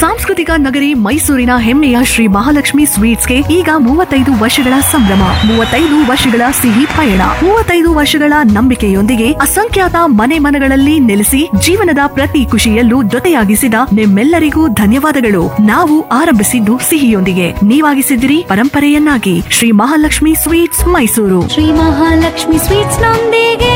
ಸಾಂಸ್ಕೃತಿಕ ನಗರಿ ಮೈಸೂರಿನ ಹೆಮ್ಮೆಯ ಶ್ರೀ ಮಹಾಲಕ್ಷ್ಮಿ ಸ್ವೀಟ್ಸ್ಗೆ ಈಗ ಮೂವತ್ತೈದು ವರ್ಷಗಳ ಸಂಭ್ರಮ ಮೂವತ್ತೈದು ವರ್ಷಗಳ ಸಿಹಿ ಪಯಣ ಮೂವತ್ತೈದು ವರ್ಷಗಳ ನಂಬಿಕೆಯೊಂದಿಗೆ ಅಸಂಖ್ಯಾತ ಮನೆ ಮನಗಳಲ್ಲಿ ನೆಲೆಸಿ ಜೀವನದ ಪ್ರತಿ ಖುಷಿಯಲ್ಲೂ ಜೊತೆಯಾಗಿಸಿದ ನಿಮ್ಮೆಲ್ಲರಿಗೂ ಧನ್ಯವಾದಗಳು ನಾವು ಆರಂಭಿಸಿದ್ದು ಸಿಹಿಯೊಂದಿಗೆ ನೀವಾಗಿಸಿದಿರಿ ಪರಂಪರೆಯನ್ನಾಗಿ ಶ್ರೀ ಮಹಾಲಕ್ಷ್ಮಿ ಸ್ವೀಟ್ಸ್ ಮೈಸೂರು ಶ್ರೀ ಮಹಾಲಕ್ಷ್ಮಿ ಸ್ವೀಟ್ಸ್ ನೊಂದಿಗೆ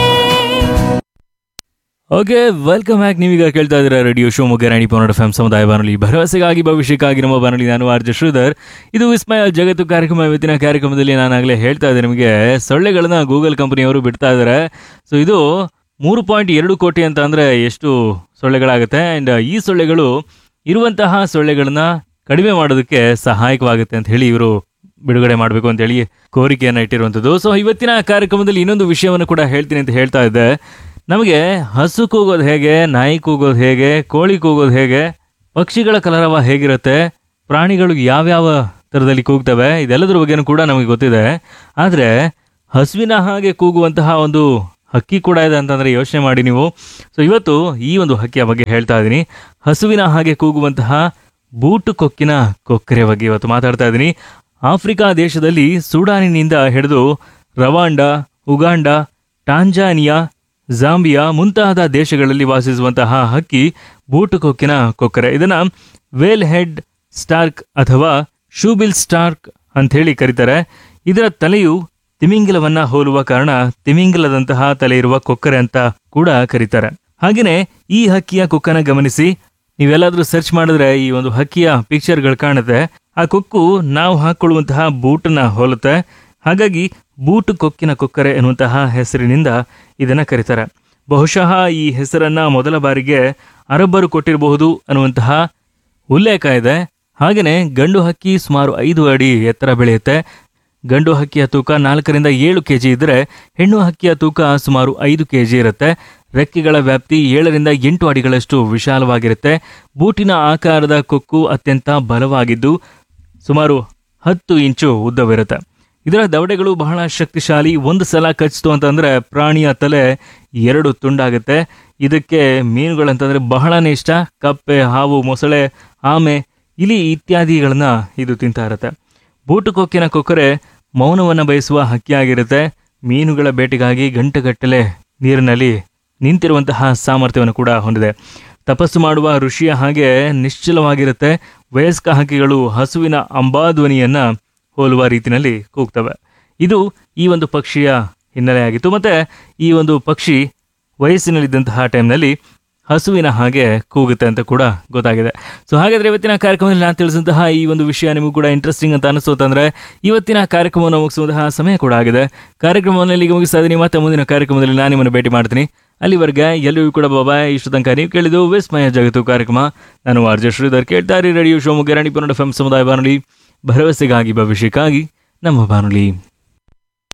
ಓಕೆ ವೆಲ್ಕಮ್ ಬ್ಯಾಕ್ ನೀವೀಗ ಕೇಳ್ತಾ ಇದ್ದೀರಾ ರೇಡಿಯೋ ಶಿವಮೊಗ್ಗ ರಾಣಿ ಪನ್ನಡ ಎಫ್ ಸಮುದಾಯ ಬಾನುಲಿ ಭರವಸೆಗಾಗಿ ಭವಿಷ್ಯಕ್ಕಾಗಿ ನಮ್ಮ ಬಾನುಲಿ ನಾನು ಆರ್ಜ ಶ್ರೀಧರ್ ಇದು ವಿಸ್ಮಯ ಜಗತ್ತು ಕಾರ್ಯಕ್ರಮ ಇವತ್ತಿನ ಕಾರ್ಯಕ್ರಮದಲ್ಲಿ ನಾನಾಗಲೇ ಹೇಳ್ತಾ ಇದ್ದೆ ನಿಮಗೆ ಸೊಳ್ಳೆಗಳನ್ನ ಗೂಗಲ್ ಕಂಪನಿಯವರು ಬಿಡ್ತಾ ಇದ್ದಾರೆ ಸೊ ಇದು ಮೂರು ಪಾಯಿಂಟ್ ಎರಡು ಕೋಟಿ ಅಂತ ಅಂದರೆ ಎಷ್ಟು ಸೊಳ್ಳೆಗಳಾಗುತ್ತೆ ಆ್ಯಂಡ್ ಈ ಸೊಳ್ಳೆಗಳು ಇರುವಂತಹ ಸೊಳ್ಳೆಗಳನ್ನ ಕಡಿಮೆ ಮಾಡೋದಕ್ಕೆ ಸಹಾಯಕವಾಗುತ್ತೆ ಅಂತ ಹೇಳಿ ಇವರು ಬಿಡುಗಡೆ ಮಾಡಬೇಕು ಅಂತ ಹೇಳಿ ಕೋರಿಕೆಯನ್ನು ಇಟ್ಟಿರುವಂಥದ್ದು ಸೊ ಇವತ್ತಿನ ಕಾರ್ಯಕ್ರಮದಲ್ಲಿ ಇನ್ನೊಂದು ವಿಷಯವನ್ನು ಕೂಡ ಹೇಳ್ತೀನಿ ಅಂತ ಹೇಳ್ತಾ ಇದ್ದೆ ನಮಗೆ ಹಸು ಕೂಗೋದು ಹೇಗೆ ನಾಯಿ ಕೂಗೋದು ಹೇಗೆ ಕೋಳಿ ಕೂಗೋದು ಹೇಗೆ ಪಕ್ಷಿಗಳ ಕಲರವ ಹೇಗಿರುತ್ತೆ ಪ್ರಾಣಿಗಳು ಯಾವ್ಯಾವ ಥರದಲ್ಲಿ ಕೂಗ್ತವೆ ಇದೆಲ್ಲದರ ಬಗ್ಗೆನೂ ಕೂಡ ನಮಗೆ ಗೊತ್ತಿದೆ ಆದರೆ ಹಸುವಿನ ಹಾಗೆ ಕೂಗುವಂತಹ ಒಂದು ಹಕ್ಕಿ ಕೂಡ ಇದೆ ಅಂತಂದರೆ ಯೋಚನೆ ಮಾಡಿ ನೀವು ಸೊ ಇವತ್ತು ಈ ಒಂದು ಹಕ್ಕಿಯ ಬಗ್ಗೆ ಹೇಳ್ತಾ ಇದ್ದೀನಿ ಹಸುವಿನ ಹಾಗೆ ಕೂಗುವಂತಹ ಬೂಟು ಕೊಕ್ಕಿನ ಕೊಕ್ಕರೆ ಬಗ್ಗೆ ಇವತ್ತು ಮಾತಾಡ್ತಾ ಇದ್ದೀನಿ ಆಫ್ರಿಕಾ ದೇಶದಲ್ಲಿ ಸೂಡಾನಿನಿಂದ ಹಿಡಿದು ರವಾಂಡ ಉಗಾಂಡ ಟಾಂಜಾನಿಯಾ ಜಾಂಬಿಯಾ ಮುಂತಾದ ದೇಶಗಳಲ್ಲಿ ವಾಸಿಸುವಂತಹ ಹಕ್ಕಿ ಬೂಟು ಕೊಕ್ಕಿನ ಕೊಕ್ಕರೆ ಇದನ್ನ ವೇಲ್ ಹೆಡ್ ಸ್ಟಾರ್ಕ್ ಅಥವಾ ಶೂಬಿಲ್ ಸ್ಟಾರ್ಕ್ ಅಂತ ಹೇಳಿ ಕರೀತಾರೆ ಇದರ ತಲೆಯು ತಿಮಿಂಗಿಲವನ್ನ ಹೋಲುವ ಕಾರಣ ತಿಮಿಂಗಿಲದಂತಹ ತಲೆ ಇರುವ ಕೊಕ್ಕರೆ ಅಂತ ಕೂಡ ಕರೀತಾರೆ ಹಾಗೆಯೇ ಈ ಹಕ್ಕಿಯ ಕೊಕ್ಕನ ಗಮನಿಸಿ ನೀವೆಲ್ಲಾದ್ರೂ ಸರ್ಚ್ ಮಾಡಿದ್ರೆ ಈ ಒಂದು ಹಕ್ಕಿಯ ಪಿಕ್ಚರ್ಗಳು ಕಾಣುತ್ತೆ ಆ ಕೊಕ್ಕು ನಾವು ಹಾಕೊಳ್ಳುವಂತಹ ಬೂಟನ್ನ ಹೋಲುತ್ತೆ ಹಾಗಾಗಿ ಬೂಟು ಕೊಕ್ಕಿನ ಕೊಕ್ಕರೆ ಎನ್ನುವಂತಹ ಹೆಸರಿನಿಂದ ಇದನ್ನ ಕರೀತಾರೆ ಬಹುಶಃ ಈ ಹೆಸರನ್ನ ಮೊದಲ ಬಾರಿಗೆ ಅರಬ್ಬರು ಕೊಟ್ಟಿರಬಹುದು ಅನ್ನುವಂತಹ ಉಲ್ಲೇಖ ಇದೆ ಹಾಗೆಯೇ ಗಂಡು ಹಕ್ಕಿ ಸುಮಾರು ಐದು ಅಡಿ ಎತ್ತರ ಬೆಳೆಯುತ್ತೆ ಗಂಡು ಹಕ್ಕಿಯ ತೂಕ ನಾಲ್ಕರಿಂದ ಏಳು ಕೆಜಿ ಇದ್ದರೆ ಹೆಣ್ಣು ಹಕ್ಕಿಯ ತೂಕ ಸುಮಾರು ಐದು ಕೆಜಿ ಇರುತ್ತೆ ರೆಕ್ಕೆಗಳ ವ್ಯಾಪ್ತಿ ಏಳರಿಂದ ಎಂಟು ಅಡಿಗಳಷ್ಟು ವಿಶಾಲವಾಗಿರುತ್ತೆ ಬೂಟಿನ ಆಕಾರದ ಕೊಕ್ಕು ಅತ್ಯಂತ ಬಲವಾಗಿದ್ದು ಸುಮಾರು ಹತ್ತು ಇಂಚು ಉದ್ದವಿರುತ್ತೆ ಇದರ ದವಡೆಗಳು ಬಹಳ ಶಕ್ತಿಶಾಲಿ ಒಂದು ಸಲ ಕಚ್ಚಿತು ಅಂತಂದ್ರೆ ಪ್ರಾಣಿಯ ತಲೆ ಎರಡು ತುಂಡಾಗುತ್ತೆ ಇದಕ್ಕೆ ಮೀನುಗಳಂತಂದ್ರೆ ಬಹಳನೇ ಇಷ್ಟ ಕಪ್ಪೆ ಹಾವು ಮೊಸಳೆ ಆಮೆ ಇಲಿ ಇತ್ಯಾದಿಗಳನ್ನ ಇದು ತಿಂತಾ ಇರುತ್ತೆ ಬೂಟು ಕೊಕ್ಕಿನ ಕೊಕ್ಕರೆ ಮೌನವನ್ನು ಬಯಸುವ ಹಕ್ಕಿಯಾಗಿರುತ್ತೆ ಮೀನುಗಳ ಬೇಟೆಗಾಗಿ ಗಂಟೆಗಟ್ಟಲೆ ನೀರಿನಲ್ಲಿ ನಿಂತಿರುವಂತಹ ಸಾಮರ್ಥ್ಯವನ್ನು ಕೂಡ ಹೊಂದಿದೆ ತಪಸ್ಸು ಮಾಡುವ ಋಷಿಯ ಹಾಗೆ ನಿಶ್ಚಲವಾಗಿರುತ್ತೆ ವಯಸ್ಕ ಹಕ್ಕಿಗಳು ಹಸುವಿನ ಅಂಬಾಧ್ವನಿಯನ್ನ ಹೋಲುವ ರೀತಿಯಲ್ಲಿ ಕೂಗ್ತವೆ ಇದು ಈ ಒಂದು ಪಕ್ಷಿಯ ಹಿನ್ನೆಲೆಯಾಗಿತ್ತು ಮತ್ತೆ ಈ ಒಂದು ಪಕ್ಷಿ ವಯಸ್ಸಿನಲ್ಲಿದ್ದಂತಹ ಟೈಮ್ನಲ್ಲಿ ಹಸುವಿನ ಹಾಗೆ ಕೂಗುತ್ತೆ ಅಂತ ಕೂಡ ಗೊತ್ತಾಗಿದೆ ಸೊ ಹಾಗಾದ್ರೆ ಇವತ್ತಿನ ಕಾರ್ಯಕ್ರಮದಲ್ಲಿ ನಾನು ತಿಳಿಸಿದಂತಹ ಈ ಒಂದು ವಿಷಯ ನಿಮಗೂ ಕೂಡ ಇಂಟ್ರೆಸ್ಟಿಂಗ್ ಅಂತ ಅನಿಸುತ್ತಂದ್ರೆ ಇವತ್ತಿನ ಕಾರ್ಯಕ್ರಮವನ್ನು ಮುಗಿಸುವಂತಹ ಸಮಯ ಕೂಡ ಆಗಿದೆ ಕಾರ್ಯಕ್ರಮವನ್ನು ಇಲ್ಲಿಗೆ ಮುಗಿಸ್ತಾ ಇದ್ದೀನಿ ಮತ್ತೆ ಮುಂದಿನ ಕಾರ್ಯಕ್ರಮದಲ್ಲಿ ನಾನು ನಿಮ್ಮನ್ನು ಭೇಟಿ ಮಾಡ್ತೀನಿ ಅಲ್ಲಿವರೆಗೆ ಎಲ್ಲರಿಗೂ ಕೂಡ ಬಾಬಾಯ್ ಇಷ್ಟು ತನಕ ನೀವು ಕೇಳಿದ್ದು ವಿಸ್ಮಯ ಜಗತ್ತು ಕಾರ್ಯಕ್ರಮ ನಾನು ಆರ್ಜೆ ಶ್ರೀಧರ್ ಕೇಳ್ತಾ ಇರಿ ರೇಡಿಯೋ ಶಿವಮೊಗ್ಗ ರಾಣಿ ಪನ್ನಡ ಎಫ್ ಸಮುದಾಯ ಬಾನುಲಿ ಭರವಸೆಗಾಗಿ ಭವಿಷ್ಯಕ್ಕಾಗಿ ನಮ್ಮ ಬಾನುಲಿ